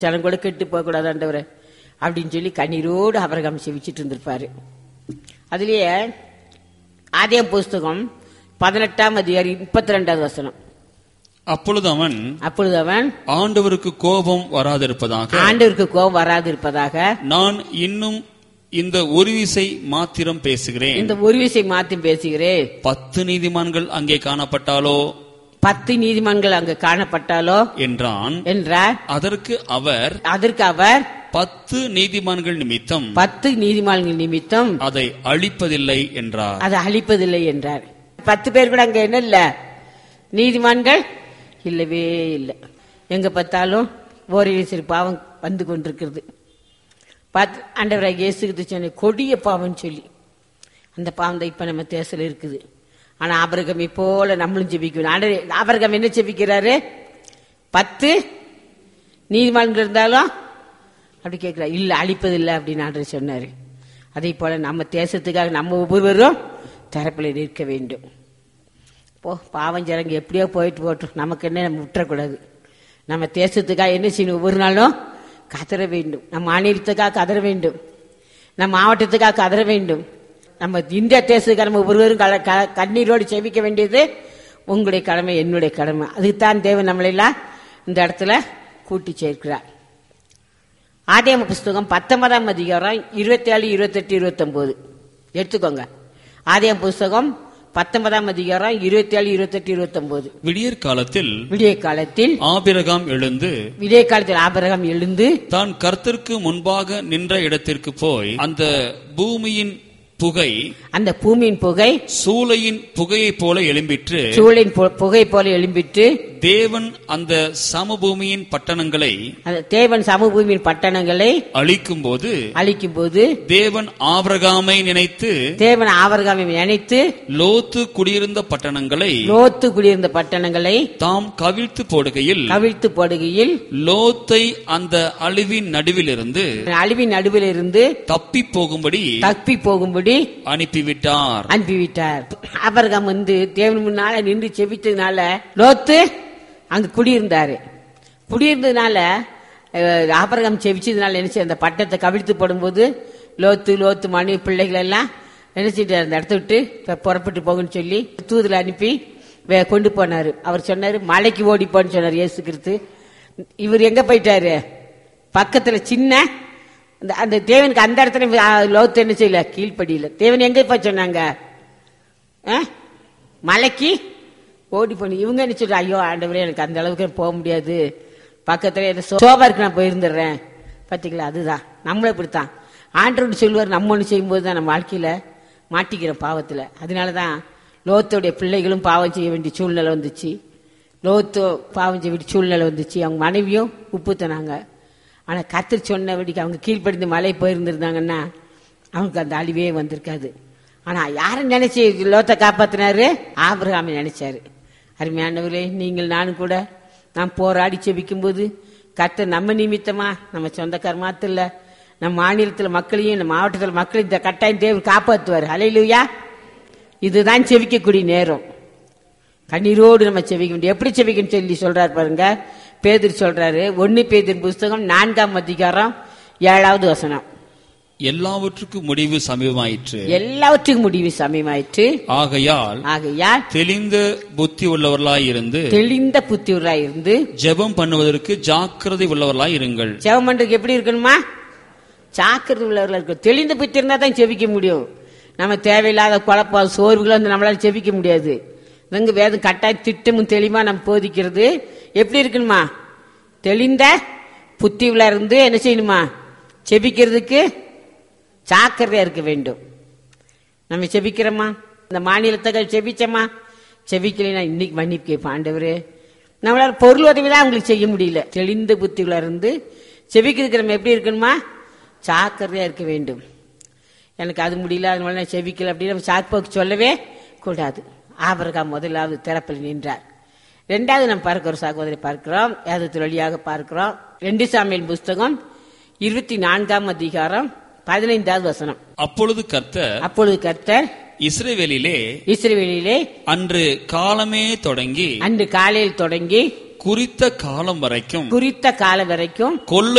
ஜனம் கூட கெட்டு போக கூடாது ஆண்டவரே அப்படின்னு சொல்லி கண்ணீரோடு அபரகம் செவிச்சிட்டு இருந்திருப்பாரு அதுலயே ஆதியம் புஸ்தகம் பதினெட்டாம் அதிகாரி முப்பத்தி ரெண்டாவது வசனம் அப்பொழுது அவன் அப்பொழுது அவன் ஆண்டவருக்கு கோபம் வராதிருப்பதாக ஆண்டவருக்கு கோபம் வராது இருப்பதாக நான் இன்னும் இந்த ஒரு விசை மாத்திரம் பேசுகிறேன் இந்த ஒரு விஷயம் மாத்தி பேசுகிறேன் பத்து நீதிமான்கள் அங்கே காணப்பட்டாலோ பத்து நீதிமன்றங்கள் அங்கு காணப்பட்டாலோ என்றான் என்றார் அதற்கு அவர் அதற்கு அவர் பத்து நீதிமான்கள் நிமித்தம் பத்து நீதிமன்றங்கள் நிமித்தம் அதை அழிப்பதில்லை என்றார் அதை அழிப்பதில்லை என்றார் பத்து பேர் கூட அங்க என்ன இல்ல நீதிமான்கள் இல்லவே இல்லை எங்க பார்த்தாலும் ஓரிரு சிறு பாவம் வந்து கொண்டிருக்கிறது பார்த்து ஆண்டவராக இயேசுக்கு சொன்ன கொடிய பாவம்னு சொல்லி அந்த பாவம் தான் இப்ப நம்ம தேசல இருக்குது ஆனா ஆபரகம் போல நம்மளும் ஜெபிக்கணும் ஆண்டவர் ஆபரகம் என்ன ஜெபிக்கிறாரு பத்து நீதிமன்றம் இருந்தாலும் அப்படி கேட்கிறார் இல்ல அழிப்பதில்லை அப்படின்னு ஆண்டவர் சொன்னாரு அதே போல நம்ம தேசத்துக்காக நம்ம ஒவ்வொருவரும் தரப்பில் நிற்க வேண்டும் போ பாவம் ஜனங்க எப்படியோ போயிட்டு போட்டோம் நமக்கு என்ன நம்ம விட்டுறக்கூடாது நம்ம தேசத்துக்காக என்ன செய்யணும் ஒவ்வொரு நாளும் கதற வேண்டும் நம்ம மாநிலத்துக்காக கதற வேண்டும் நம்ம மாவட்டத்துக்காக கதற வேண்டும் நம்ம இந்திய தேசத்துக்காக நம்ம ஒவ்வொருவரும் கல- க- கண்ணீரோடு செவிக்க வேண்டியது உங்களுடைய கடமை என்னுடைய கடமை அதுக்குத்தான் தேவன் நம்மளெல்லாம் இந்த இடத்துல கூட்டி சேர்க்கிறார் ஆதியாம புஸ்தகம் பத்தொன்பதாம் அதிகாரம் இருபத்தி ஏழு இருபத்தெட்டு இருபத்தொன்பது எடுத்துக்கோங்க ஆதியாம புஸ்தகம் பத்தொன்பதாம் அதிகாரம் இருபத்தி ஏழு இருபத்தெட்டு இருபத்தொன்பது விடியற் காலத்தில் விடிய காலத்தில் ஆபிரகாம் எழுந்து விடிய காலத்தில் ஆபரகம் எழுந்து தான் கர்த்தருக்கு முன்பாக நின்ற இடத்திற்கு போய் அந்த பூமியின் புகை அந்த பூமியின் புகை சூளையின் புகையைப் போல எழும்பிற்று சூழின் பு- புகை போல எழும்பிட்டு தேவன் அந்த சமபூமியின் பட்டணங்களை அந்த தேவன் சமபூமியின் பட்டணங்களை அழிக்கும் போது அழிக்கும் போது தேவன் ஆபிரகாமை நினைத்து தேவன் ஆபரகாமை நினைத்து லோத்து குடியிருந்த பட்டணங்களை லோத்து குடியிருந்த பட்டணங்களை தாம் கவிழ்த்து போடுகையில் கவிழ்த்து போடுகையில் லோத்தை அந்த அழிவின் நடுவிலிருந்து அழிவின் நடுவில் இருந்து தப்பி போகும்படி தப்பி போகும்படி அனுப்பிவிட்டார் அனுப்பிவிட்டார் ஆபரகம் வந்து தேவன் முன்னால நின்று செபித்ததுனால லோத்து அங்க குடியிருந்தாரு குடியிருந்ததுனால அஹ், ஆபரகம் செபிச்சதுனால என்ன செய்ய அந்த பட்டத்தை கவிழ்த்து போடும்போது லோத்து லோத்து மனைவி பிள்ளைகள் எல்லாம் என்ன செஞ்சார் அந்த இடத்த விட்டு இப்ப புறப்பட்டு போகுன்னு சொல்லி தூதுல அனுப்பி வே- கொண்டு போனாரு அவர் சொன்னாரு மலைக்கு ஓடி போன்னு சொன்னார் இயேசு கிறிஸ்து இவர் எங்க போயிட்டாரு பக்கத்துல சின்ன அந்த அந்த தேவனுக்கு அந்த இடத்துல ஆ, லோத்து என்ன செய்யல கீழ்ப்படியில தேவன் எங்க போய் சொன்னாங்க ஆ? மலைக்கு ஓடி போனி இவங்க என்ன சொல்ற ஐயோ ஆண்டவரே எனக்கு அந்த அளவுக்கு போக முடியாது பக்கத்துல எனக்கு சோ- சோபா இருக்கு நான் போயிருந்துடுறேன் பாத்தீங்களா அதுதான் நம்மளும் இப்படித்தான் ஆண்டவர் சொல்லுவார் நம்ம ஒன்று செய்யும்போது தான் நம்ம வாழ்க்கையில மாட்டிக்கிறோம் பாவத்துல அதனாலதான் லோத்தோடைய பிள்ளைகளும் பாவம் செய்ய வேண்டிய சூழ்நிலை வந்துச்சு லோத்தோ பாவம் செய்ய வேண்டிய சூழ்நிலை வந்துச்சு அவங்க மனைவியும் உப்பு தனாங்க ஆனா கத்தர் சொன்னபடிக்கு அவங்க கீழ்ப்படிந்து மலை போயிருந்திருந்தாங்கன்னா அவங்களுக்கு அந்த அழிவே வந்திருக்காது ஆனா யாரை நினைச்சு லோத்தை காப்பாத்தினாரு ஆபிரகாமை நினைச்சாரு அருமையானவர்களே நீங்கள் நானும் கூட நாம் போராடி செபிக்கும் போது கர்த்தர் நம்ம நிமித்தமா நம்ம சொந்தக்கார மாத்திரம் இல்ல நம்ம மாநிலத்துல மக்களையும் நம்ம மாவட்டத்தில் மக்களையும் இந்த கட்டாயம் தேவன் காப்பாத்துவார் அலையிலுயா இதுதான் செவிக்கக்கூடிய நேரம் கண்ணீரோடு நம்ம செவிக்க முடியும் எப்படி செவிக்கணும் சொல்லி சொல்றாரு பாருங்க பேதர் சொல்றாரு ஒன்னு பேதின் புஸ்தகம் நான்காம் அதிகாரம் ஏழாவது வசனம் எல்லாவற்றுக்கும் முடிவு சமீபமாயிற்று எல்லாவற்றுக்கும் முடிவு சமயமாயிற்று ஆகையால் ஆகையால் தெளிந்த புத்தி உள்ளவர்களாய் இருந்து தெளிந்த புத்தியூராய் இருந்து ஜெபம் பண்ணுவதற்கு ஜாக்கிரதை உள்ளவர்களாய் இருங்கள் செவமன்றுக்கு எப்படி இருக்கணுமா சாக்கிரதை உள்ளவர்களா இருக்கும் தெளிந்த புத்தி இருந்தா தான் செவிக்க முடியும் நம்ம தேவையில்லாத குழப்பம் சோர்வுகளை வந்து நம்மளால செவிக்க முடியாது இங்க வேதம் கட்டாய திட்டமும் தெளிவா நம்ம போதிக்கிறது எப்படி இருக்கணுமா தெளிந்த புத்தி உள்ள இருந்து என்ன செய்யணுமா செபிக்கிறதுக்கு ஜாக்கிரதையா இருக்க வேண்டும் நம்ம செபிக்கிறோமா இந்த மாநிலத்தை செபிச்சோமா செபிக்கலைன்னா இன்னைக்கு மன்னிப்பு கேட்போம் ஆண்டவரே நம்மளால பொருள் உதவி தான் அவங்களுக்கு செய்ய முடியல தெளிந்த புத்திகளா இருந்து செபிக்கிறதுக்கு நம்ம எப்படி இருக்கணுமா ஜாக்கிரதையா இருக்க வேண்டும் எனக்கு அது முடியல அதனால நான் செபிக்கல அப்படின்னு நம்ம சாக்கு சொல்லவே கூடாது ஆபரகாம் முதலாவது திறப்பில் நின்றார் ரெண்டாவது நம்ம பார்க்கிற சகோதரி பார்க்கிறோம் வேதத்தின் வழியாக பார்க்கிறோம் ரெண்டு சாமியல் புஸ்தகம் இருபத்தி நான்காம் அதிகாரம் பதினைந்தாவது வசனம் அப்பொழுது கர்த்தர் அப்பொழுது கர்த்தர் இஸ்ரவேலிலே இஸ்ரவேலிலே அன்று காலமே தொடங்கி அன்று காலையில் தொடங்கி குறித்த காலம் வரைக்கும் குறித்த காலம் வரைக்கும் கொள்ளை